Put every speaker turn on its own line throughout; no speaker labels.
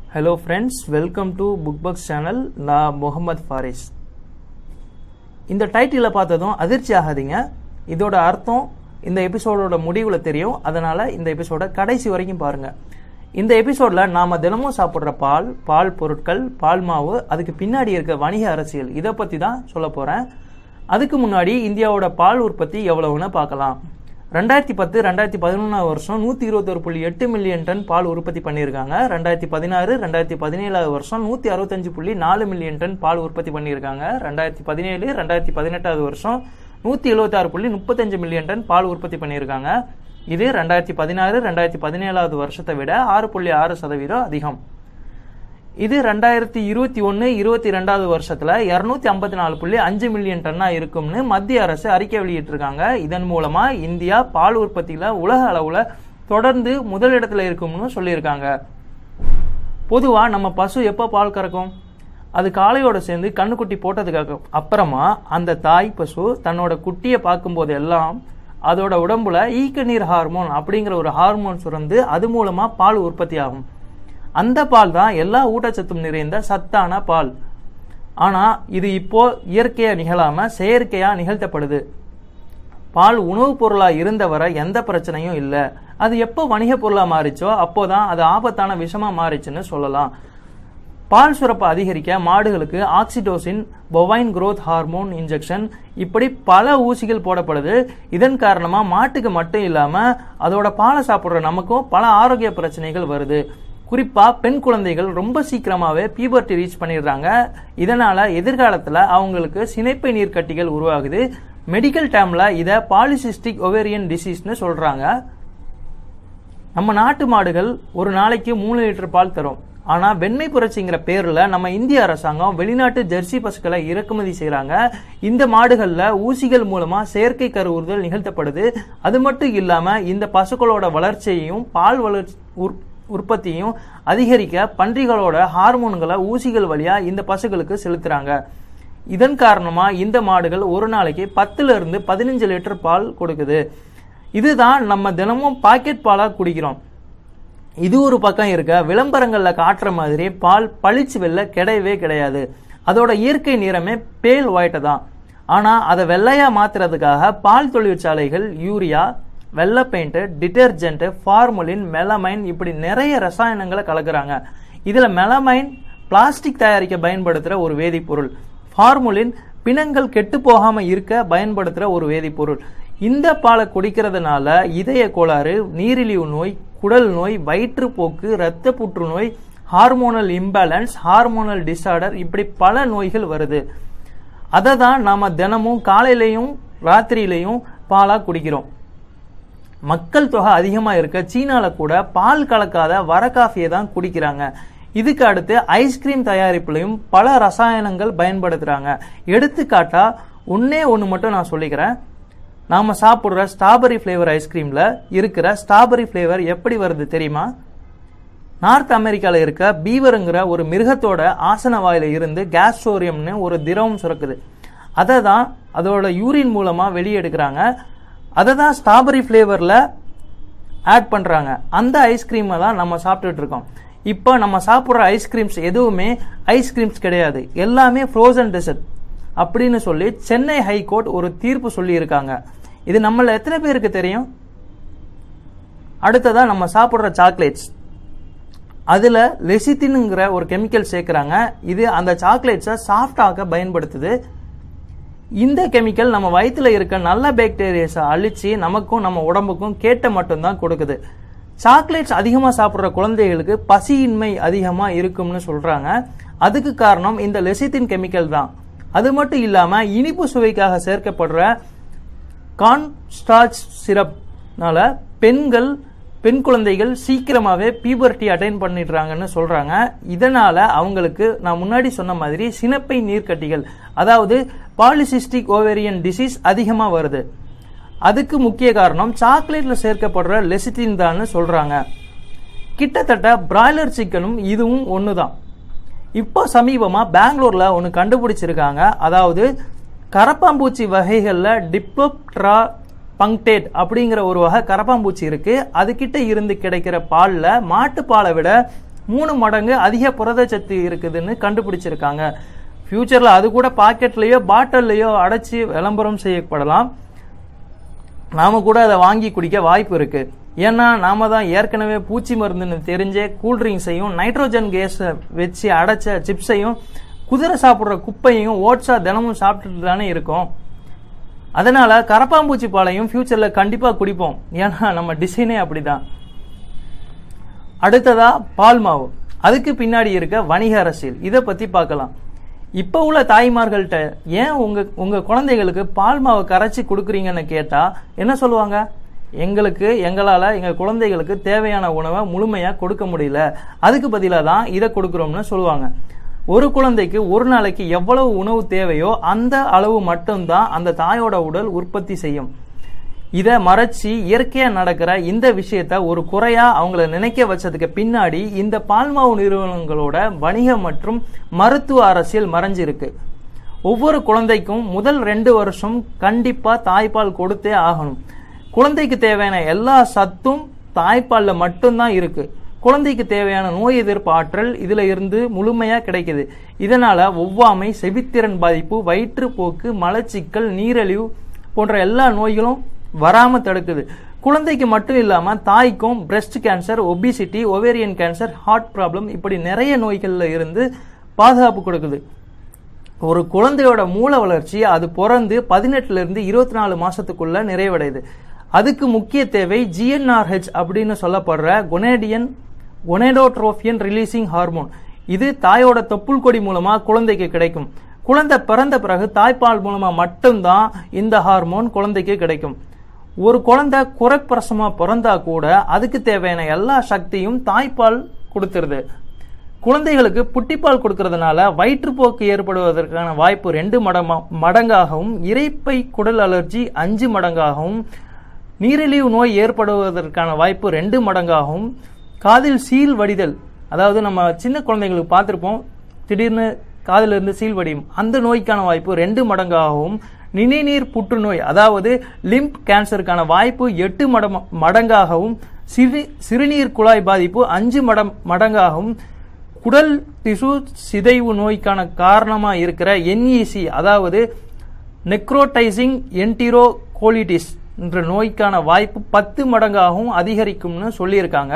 hello friends welcome to book bugs channel நான் முகமது ஃபாரிஸ் இந்த டைட்டிலை பார்த்ததும் அதிர்ச்சி ஆகாதீங்க இதோட அர்த்தம் இந்த எபிசோடோட முடிவில் தெரியும் அதனால இந்த எபிசோட கடைசி வரைக்கும் பாருங்க இந்த எபிசோட்ல நாம தினமும் சாப்பிட்ற பால் பால் பொருட்கள் பால் மாவு அதுக்கு பின்னாடி இருக்க வணிக அரசியல் இதை பத்தி தான் சொல்ல போறேன் அதுக்கு முன்னாடி இந்தியாவோட பால் உற்பத்தி எவ்வளவுன்னு பார்க்கலாம் ரெண்டாயிரத்தி பத்து ரெண்டாயிரத்தி பதினொன்றாம் வருஷம் நூற்றி இருபத்தொரு புள்ளி எட்டு மில்லியன் டன் பால் உற்பத்தி பண்ணியிருக்காங்க ரெண்டாயிரத்தி பதினாறு ரெண்டாயிரத்தி பதினேழாவது வருஷம் நூற்றி அறுபத்தஞ்சு புள்ளி நாலு மில்லியன் டன் பால் உற்பத்தி பண்ணியிருக்காங்க ரெண்டாயிரத்தி பதினேழு ரெண்டாயிரத்தி பதினெட்டாவது வருஷம் நூற்றி எழுபத்தாறு புள்ளி முப்பத்தஞ்சு மில்லியன் டன் பால் உற்பத்தி பண்ணியிருக்காங்க இது ரெண்டாயிரத்தி பதினாறு ரெண்டாயிரத்தி பதினேழாவது வருஷத்தை விட ஆறு புள்ளி ஆறு சதவீதம் அதிகம் இது ரெண்டாயிரத்தி இருபத்தி ஒன்று இருபத்தி ரெண்டாவது வருஷத்துல இரநூத்தி ஐம்பத்தி நாலு புள்ளி அஞ்சு மில்லியன் டன்னா இருக்கும்னு மத்திய அரசு அறிக்கை வெளியிட்டிருக்காங்க இதன் மூலமா இந்தியா பால் உற்பத்தியில உலக அளவுல தொடர்ந்து முதலிடத்துல இருக்கும்னு சொல்லியிருக்காங்க பொதுவா நம்ம பசு எப்ப பால் கறக்கும் அது காளையோட சேர்ந்து கண்ணுக்குட்டி போட்டதுக்கு அப்புறமா அந்த தாய் பசு தன்னோட குட்டியை பார்க்கும்போது எல்லாம் அதோட உடம்புல ஈக்க நீர் ஹார்மோன் அப்படிங்கிற ஒரு ஹார்மோன் சுரந்து அது மூலமா பால் உற்பத்தி ஆகும் அந்த பால் தான் எல்லா ஊட்டச்சத்தும் நிறைந்த சத்தான பால் ஆனா இது இப்போ இயற்கையா நிகழாம செயற்கையா நிகழ்த்தப்படுது பால் உணவுப் பொருளா இருந்த வரை எந்த பிரச்சனையும் இல்லை அது எப்போ வணிக பொருளா மாறிச்சோ அப்போதான் அது ஆபத்தான விஷமா மாறிச்சுன்னு சொல்லலாம் பால் சுரப்பை அதிகரிக்க மாடுகளுக்கு oxytocin bovine growth hormone injection இப்படி பல ஊசிகள் போடப்படுது இதன் காரணமா மாட்டுக்கு மட்டும் இல்லாம அதோட பாலை சாப்பிடுற நமக்கும் பல ஆரோக்கிய பிரச்சனைகள் வருது குறிப்பா பெண் குழந்தைகள் ரொம்ப சீக்கிரமாவே பீபர்ட்டி ரீச் பண்ணிடுறாங்க இதனால எதிர்காலத்துல அவங்களுக்கு சினைப்பை நீர்க்கட்டிகள் உருவாகுது மெடிக்கல் டேர்ம்ல இதை பாலிசிஸ்டிக் ஒவேரியன் டிசீஸ்னு சொல்றாங்க நம்ம நாட்டு மாடுகள் ஒரு நாளைக்கு மூணு லிட்டர் பால் தரும் ஆனா வெண்மை புரட்சிங்கிற பேர்ல நம்ம இந்திய அரசாங்கம் வெளிநாட்டு ஜெர்சி பசுக்களை இறக்குமதி செய்றாங்க இந்த மாடுகள்ல ஊசிகள் மூலமா செயற்கை கருவுறுதல் நிகழ்த்தப்படுது அது மட்டும் இல்லாம இந்த பசுக்களோட வளர்ச்சியையும் பால் வளர்ச்சி உற்- உற்பத்தியையும் அதிகரிக்க பன்றிகளோட ஹார்மோன்களை ஊசிகள் வழியா இந்த பசுகளுக்கு செலுத்துறாங்க இதன் காரணமா இந்த மாடுகள் ஒரு நாளைக்கு பத்துல இருந்து பதினஞ்சு லிட்டர் பால் கொடுக்குது இதுதான் நம்ம தினமும் பாக்கெட் பாலா குடிக்கிறோம் இது ஒரு பக்கம் இருக்க விளம்பரங்கள்ல காட்டுற மாதிரி பால் பளிச்சு வெள்ள கிடையவே கிடையாது அதோட இயற்கை நிறமே பேல் ஒயிட் தான் ஆனா அதை வெள்ளையா மாத்துறதுக்காக பால் தொழிற்சாலைகள் யூரியா வெள்ளை பெயிண்ட் டிட்டர்ஜென்ட் ஃபார்முலின் மெலமைன் இப்படி நிறைய ரசாயனங்களை கலக்குறாங்க இதுல மெலமைன் பிளாஸ்டிக் தயாரிக்க பயன்படுத்துற ஒரு வேதிப்பொருள் ஃபார்முலின் பிணங்கள் கெட்டு போகாம இருக்க பயன்படுத்துற ஒரு வேதிப்பொருள் இந்த பாலை குடிக்கிறதுனால இதய கோளாறு நீரிழிவு நோய் குடல் நோய் வயிற்றுப்போக்கு இரத்த புற்றுநோய் ஹார்மோனல் இம்பேலன்ஸ் ஹார்மோனல் டிசார்டர் இப்படி பல நோய்கள் வருது அதை தான் நாம தினமும் காலையிலையும் ராத்திரியிலையும் பாலா குடிக்கிறோம் மக்கள் தொகை அதிகமா இருக்க சீனால கூட பால் கலக்காத வர காஃபியை தான் குடிக்கிறாங்க இதுக்கு அடுத்து ஐஸ்கிரீம் தயாரிப்புலையும் பல ரசாயனங்கள் பயன்படுத்துறாங்க எடுத்துக்காட்டா ஒன்னே ஒன்று மட்டும் நான் சொல்லிக்கிறேன் நாம சாப்பிடுற ஸ்ட்ராபெரி ஃப்ளேவர் ஐஸ்கிரீம்ல இருக்கிற ஸ்ட்ராபெரி ஃப்ளேவர் எப்படி வருது தெரியுமா நார்த் அமெரிக்கால இருக்க பீவருங்கிற ஒரு மிருகத்தோட ஆசன வாயில இருந்து கேஸ்டோரியம்னு ஒரு திரவம் சுரக்குது அதை தான் அதோட யூரின் மூலமா வெளியெடுக்கிறாங்க அதை தான் ஸ்ட்ராபெரி ஃப்ளேவர்ல ஆட் பண்றாங்க அந்த ஐஸ்கிரீமை தான் நம்ம சாப்பிட்டுட்டு இருக்கோம் இப்போ நம்ம சாப்பிட்ற ஐஸ்கிரீம்ஸ் எதுவுமே ஐஸ்கிரீம்ஸ் கிடையாது எல்லாமே ஃப்ரோசன் டெசர்ட் அப்படின்னு சொல்லி சென்னை ஹைகோர்ட் ஒரு தீர்ப்பு சொல்லியிருக்காங்க இது நம்மள எத்தனை பேருக்கு தெரியும் அடுத்ததா நம்ம சாப்பிட்ற சாக்லேட்ஸ் அதில் லெசித்தினுங்கிற ஒரு கெமிக்கல் சேர்க்குறாங்க இது அந்த சாக்லேட்ஸை சாஃப்டாக பயன்படுத்துது இந்த கெமிக்கல் நம்ம வயித்துல இருக்க நல்ல பாக்டீரியாஸை அழிச்சு நமக்கும் நம்ம உடம்புக்கும் கேட்ட மட்டும்தான் கொடுக்குது சாக்லேட்ஸ் அதிகமாக சாப்பிட்ற குழந்தைகளுக்கு பசியின்மை அதிகமாக இருக்கும்னு சொல்றாங்க அதுக்கு காரணம் இந்த லெசித்தின் கெமிக்கல் தான் அது மட்டும் இல்லாம இனிப்பு சுவைக்காக சேர்க்கப்படுற கான்ஸ்டார்ச் சிரப்னால பெண்கள் பெண் குழந்தைகள் சீக்கிரமாவே பீபர்ட்டி அட்டைன் பண்ணிடுறாங்கன்னு சொல்றாங்க இதனால அவங்களுக்கு நான் முன்னாடி சொன்ன மாதிரி சினப்பை நீர்க்கட்டிகள் அதாவது பாலிசிஸ்டிக் ஓவேரியன் டிசீஸ் அதிகமா வருது அதுக்கு முக்கிய காரணம் சாக்லேட்ல சேர்க்கப்படுற லெசிட்டின் தான் சொல்றாங்க கிட்டத்தட்ட பிராய்லர் சிக்கனும் இதுவும் ஒண்ணுதான் இப்போ சமீபமா பெங்களூர்ல ஒன்று கண்டுபிடிச்சிருக்காங்க அதாவது கரப்பாம்பூச்சி வகைகள்ல டிப்ளோப்ட்ரா பங்டேட் அப்படிங்கிற ஒரு வகை கரப்பாம்பூச்சி இருக்கு அதுகிட்ட இருந்து கிடைக்கிற பால்ல மாட்டு பாலை விட மூணு மடங்கு அதிக புரதச்சத்து இருக்குதுன்னு கண்டுபிடிச்சிருக்காங்க ஃபியூச்சர்ல அது கூட பாக்கெட்லயோ பாட்டில்லையோ அடைச்சி விளம்பரம் செய்யப்படலாம் நாம கூட அதை வாங்கி குடிக்க வாய்ப்பு இருக்கு ஏன்னா நாம தான் ஏற்கனவே பூச்சி மருந்துன்னு தெரிஞ்ச கூல்ட்ரிங்க்ஸையும் நைட்ரோஜன் கேஸை வச்சு அடைச்ச சிப்ஸையும் குதிரை சாப்பிட்ற குப்பையும் ஓட்ஸா தினமும் சாப்பிட்டுட்டு தானே இருக்கோம் அதனால கரப்பாம்பூச்சி பாலையும் ஃபியூச்சர்ல கண்டிப்பா குடிப்போம் ஏன்னா நம்ம டிசைனே அப்படிதான் அடுத்ததா பால் மாவு அதுக்கு பின்னாடி இருக்க வணிக அரசியல் இதை பத்தி பார்க்கலாம் இப்போ உள்ள தாய்மார்கள்ட்ட ஏன் உங்க உங்க குழந்தைகளுக்கு பால் மாவு கரைச்சி கொடுக்குறீங்கன்னு கேட்டா என்ன சொல்லுவாங்க எங்களுக்கு எங்களால எங்க குழந்தைகளுக்கு தேவையான உணவை முழுமையா கொடுக்க முடியல அதுக்கு பதிலாக தான் இதை கொடுக்குறோம்னு சொல்லுவாங்க ஒரு குழந்தைக்கு ஒரு நாளைக்கு எவ்வளவு உணவு தேவையோ அந்த அளவு மட்டும்தான் அந்த தாயோட உடல் உற்பத்தி செய்யும் இதை மறைச்சி இயற்கையா நடக்கிற இந்த விஷயத்த ஒரு குறையா அவங்கள நினைக்க வச்சதுக்கு பின்னாடி இந்த பால்மாவு நிறுவனங்களோட வணிக மற்றும் மருத்துவ அரசியல் மறைஞ்சிருக்கு ஒவ்வொரு குழந்தைக்கும் முதல் ரெண்டு வருஷம் கண்டிப்பா தாய்ப்பால் கொடுத்தே ஆகணும் குழந்தைக்கு தேவையான எல்லா சத்தும் தாய்ப்பால்ல மட்டும்தான் இருக்கு குழந்தைக்கு தேவையான நோய் எதிர்ப்பு ஆற்றல் இதுல இருந்து முழுமையா கிடைக்குது இதனால ஒவ்வாமை செவித்திறன் பாதிப்பு வயிற்றுப்போக்கு மலச்சிக்கல் நீரிழிவு போன்ற எல்லா நோய்களும் வராம தடுக்குது குழந்தைக்கு மட்டும் இல்லாம தாய்க்கும் breast cancer obesity ovarian cancer heart problem இப்படி நிறைய நோய்கள்ல இருந்து பாதுகாப்பு கொடுக்குது ஒரு குழந்தையோட மூல வளர்ச்சி அது பிறந்து பதினெட்டுல இருந்து இருபத்தி நாலு மாசத்துக்குள்ள நிறைவடையுது அதுக்கு முக்கிய தேவை ஜிஎன்ஆர்ஹெச் அப்படின்னு சொல்லப்படுற குனேடியன் குனேடோட்ரோபியன் ரிலீசிங் ஹார்மோன் இது தாயோட தொப்புள் கொடி மூலமா குழந்தைக்கு கிடைக்கும் குழந்தை பிறந்த பிறகு தாய்ப்பால் மூலமா மட்டும்தான் இந்த ஹார்மோன் குழந்தைக்கு கிடைக்கும் ஒரு குழந்தை குறைப்பிரசமா பிறந்தா கூட அதுக்கு தேவையான எல்லா சக்தியும் தாய்ப்பால் கொடுத்துருது குழந்தைகளுக்கு புட்டிப்பால் கொடுக்கறதுனால வயிற்றுப்போக்கு ஏற்படுவதற்கான வாய்ப்பு ரெண்டு மடமா மடங்காகவும் இறைப்பை குடல் அலர்ஜி அஞ்சு மடங்காகவும் நீரிழிவு நோய் ஏற்படுவதற்கான வாய்ப்பு ரெண்டு மடங்காகவும் காதில் சீல் வடிதல் அதாவது நம்ம சின்ன குழந்தைங்களுக்கு பார்த்துருப்போம் திடீர்னு காதில் இருந்து சீல் வடியும் அந்த நோய்க்கான வாய்ப்பு ரெண்டு மடங்காகவும் நினைநீர் புற்றுநோய் அதாவது லிம்ப் கேன்சருக்கான வாய்ப்பு எட்டு மடம் மடங்காகவும் சிறு சிறுநீர் குழாய் பாதிப்பு அஞ்சு மடம் மடங்காகவும் குடல் திசு சிதைவு நோய்க்கான காரணமா இருக்கிற என்இசி அதாவது நெக்ரோடைசிங் என்டிரோ கோலிட்டிஸ் என்ற நோய்க்கான வாய்ப்பு பத்து மடங்காகவும் அதிகரிக்கும்னு சொல்லியிருக்காங்க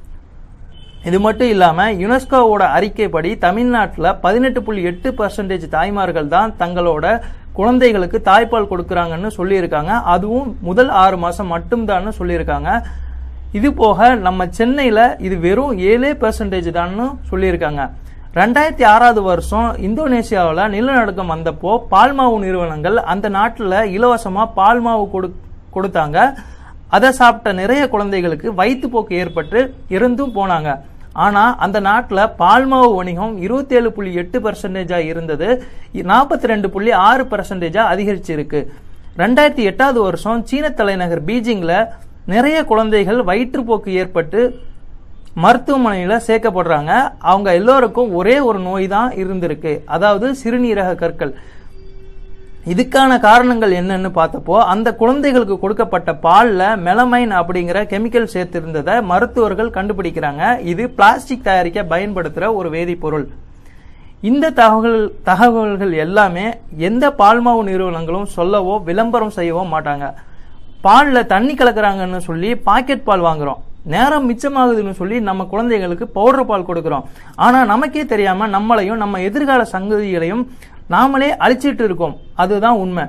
இது மட்டும் இல்லாம யுனெஸ்கோவோட அறிக்கைப்படி தமிழ்நாட்டில் பதினெட்டு புள்ளி எட்டு பர்சன்டேஜ் தாய்மார்கள் தான் தங்களோட குழந்தைகளுக்கு தாய்ப்பால் கொடுக்கறாங்கன்னு சொல்லியிருக்காங்க அதுவும் முதல் ஆறு மாசம் மட்டும்தான்னு சொல்லியிருக்காங்க இது போக நம்ம சென்னையில இது வெறும் ஏழே பெர்சன்டேஜ் தான்னு சொல்லியிருக்காங்க ரெண்டாயிரத்தி ஆறாவது வருஷம் இந்தோனேசியாவில் நிலநடுக்கம் வந்தப்போ பால்மாவு நிறுவனங்கள் அந்த நாட்டில் இலவசமா பால்மாவு கொடு கொடுத்தாங்க அதை சாப்பிட்ட நிறைய குழந்தைகளுக்கு வயிற்றுப்போக்கு ஏற்பட்டு இருந்தும் போனாங்க ஆனா அந்த நாட்டில் பால்மாவு வணிகம் இருபத்தி ஏழு புள்ளி எட்டு பர்சன்டேஜா இருந்தது நாற்பத்தி ரெண்டு புள்ளி ஆறு பர்சன்டேஜா அதிகரிச்சிருக்கு ரெண்டாயிரத்தி எட்டாவது வருஷம் சீன தலைநகர் பீஜிங்ல நிறைய குழந்தைகள் வயிற்றுப்போக்கு ஏற்பட்டு மருத்துவமனையில் சேர்க்கப்படுறாங்க அவங்க எல்லோருக்கும் ஒரே ஒரு நோய் தான் இருந்திருக்கு அதாவது சிறுநீரக கற்கள் இதுக்கான காரணங்கள் என்னன்னு பார்த்தப்போ அந்த குழந்தைகளுக்கு கொடுக்கப்பட்ட பால்ல மெலமைன் அப்படிங்கிற கெமிக்கல் சேர்த்திருந்ததை மருத்துவர்கள் கண்டுபிடிக்கிறாங்க இது பிளாஸ்டிக் தயாரிக்க பயன்படுத்துற ஒரு வேதிப்பொருள் இந்த தகவல் தகவல்கள் எல்லாமே எந்த பால்மாவு நிறுவனங்களும் சொல்லவோ விளம்பரம் செய்யவோ மாட்டாங்க பால்ல தண்ணி கலக்குறாங்கன்னு சொல்லி பாக்கெட் பால் வாங்குறோம் நேரம் மிச்சமாகுதுன்னு சொல்லி நம்ம குழந்தைகளுக்கு பவுடர் பால் கொடுக்குறோம் ஆனா நமக்கே தெரியாம நம்மளையும் நம்ம எதிர்கால சங்கதிகளையும் நாமளே அழிச்சிட்டு இருக்கோம் அதுதான் உண்மை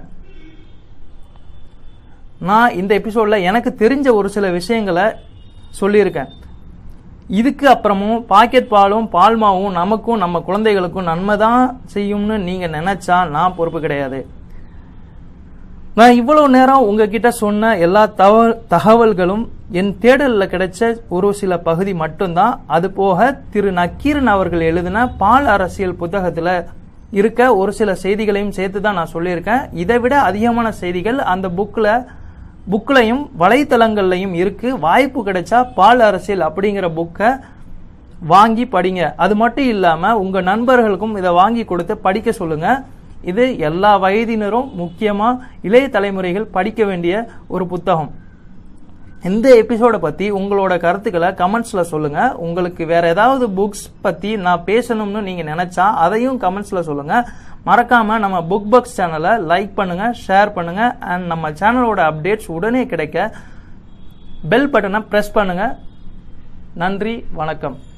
நான் இந்த எபிசோட்ல எனக்கு தெரிஞ்ச ஒரு சில விஷயங்களை சொல்லியிருக்கேன் இதுக்கு அப்புறமும் பாக்கெட் பாலும் பால்மாவும் நமக்கும் நம்ம குழந்தைகளுக்கும் நன்மை தான் செய்யும்னு நீங்க நினைச்சா நான் பொறுப்பு கிடையாது நான் இவ்வளவு நேரம் உங்ககிட்ட சொன்ன எல்லா தகவல்களும் என் தேடல்ல கிடைச்ச ஒரு சில பகுதி மட்டும்தான் அது போக திரு நக்கீரன் அவர்கள் எழுதின பால் அரசியல் புத்தகத்துல இருக்க ஒரு சில செய்திகளையும் சேர்த்து தான் நான் சொல்லியிருக்கேன் இதை விட அதிகமான செய்திகள் அந்த புக்கில் புக்லையும் வலைத்தளங்கள்லையும் இருக்கு வாய்ப்பு கிடைச்சா பால் அரசியல் அப்படிங்கிற புக்கை வாங்கி படிங்க அது மட்டும் இல்லாம உங்க நண்பர்களுக்கும் இதை வாங்கி கொடுத்து படிக்க சொல்லுங்க இது எல்லா வயதினரும் முக்கியமா இளைய தலைமுறைகள் படிக்க வேண்டிய ஒரு புத்தகம் இந்த எபிசோடை பற்றி உங்களோட கருத்துக்களை கமெண்ட்ஸில் சொல்லுங்கள் உங்களுக்கு வேற ஏதாவது புக்ஸ் பற்றி நான் பேசணும்னு நீங்கள் நினச்சா அதையும் கமெண்ட்ஸில் சொல்லுங்கள் மறக்காமல் நம்ம புக் பக்ஸ் சேனலை லைக் பண்ணுங்கள் ஷேர் பண்ணுங்கள் அண்ட் நம்ம சேனலோட அப்டேட்ஸ் உடனே கிடைக்க பெல் பட்டனை ப்ரெஸ் பண்ணுங்கள் நன்றி வணக்கம்